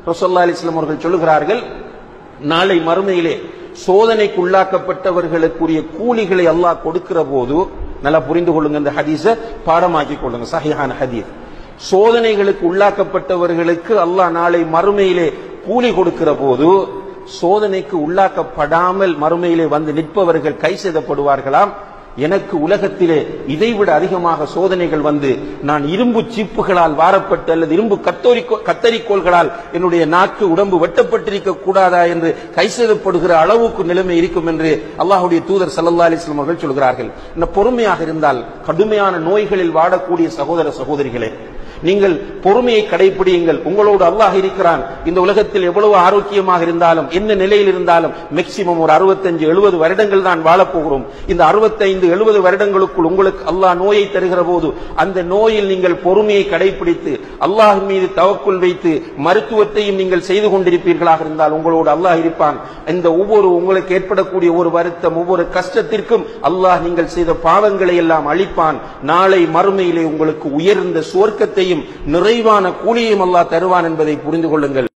ரசோல்லா அலிஸ்லாம் அவர்கள் சொல்லுகிறார்கள் நாளை மறுமையிலே சோதனைக்கு உள்ளாக்கப்பட்டவர்களுக்குரிய கூலிகளை அல்லாஹ் கொடுக்கிற போது நல்லா புரிந்து கொள்ளுங்க இந்த ஹதீஸ பாடமாக்கி கொள்ளுங்க சஹிஹான ஹதீஸ் சோதனைகளுக்கு உள்ளாக்கப்பட்டவர்களுக்கு அல்லாஹ் நாளை மறுமையிலே கூலி கொடுக்கிற போது சோதனைக்கு உள்ளாக்கப்படாமல் மறுமையிலே வந்து நிற்பவர்கள் கை செய்தப்படுவார்களாம் எனக்கு உலகத்திலே இதைவிட அதிகமாக சோதனைகள் வந்து நான் இரும்பு சீப்புகளால் வாரப்பட்டு அல்லது இரும்பு கத்தோரி கத்தரிக்கோள்களால் என்னுடைய நாக்கு உடம்பு வெட்டப்பட்டிருக்க கூடாதா என்று கைசெதப்படுகிற அளவுக்கு நிலைமை இருக்கும் என்று அல்லாஹுடைய தூதர் சல்லல்லா அலிஸ்லாம் அவர்கள் சொல்கிறார்கள் இந்த பொறுமையாக இருந்தால் கடுமையான நோய்களில் வாடக்கூடிய சகோதர சகோதரிகளே நீங்கள் பொறுமையை கடைபிடியுங்கள் உங்களோடு அல்லாஹ் இருக்கிறான் இந்த உலகத்தில் எவ்வளவு ஆரோக்கியமாக இருந்தாலும் என்ன நிலையில் இருந்தாலும் மேக்சிமம் ஒரு அறுபத்தஞ்சு எழுபது வருடங்கள் தான் வாழப்போகிறோம் இந்த அறுபத்தைந்து எழுபது வருடங்களுக்குள் உங்களுக்கு அல்லாஹ் நோயை தருகிற போது அந்த நோயில் நீங்கள் பொறுமையை கடைபிடித்து அல்லாஹ் மீது தவக்குள் வைத்து மருத்துவத்தையும் நீங்கள் செய்து கொண்டிருப்பீர்களாக இருந்தால் உங்களோடு அல்லாஹ் இருப்பான் இந்த ஒவ்வொரு உங்களுக்கு ஏற்படக்கூடிய ஒரு வருத்தம் ஒவ்வொரு கஷ்டத்திற்கும் அல்லாஹ் நீங்கள் செய்த பாவங்களை எல்லாம் அழிப்பான் நாளை மறுமையிலே உங்களுக்கு உயர்ந்த சுவர்க்கத்தையும் நிறைவான கூலியையும் அல்லாஹ் தருவான் என்பதை புரிந்து கொள்ளுங்கள்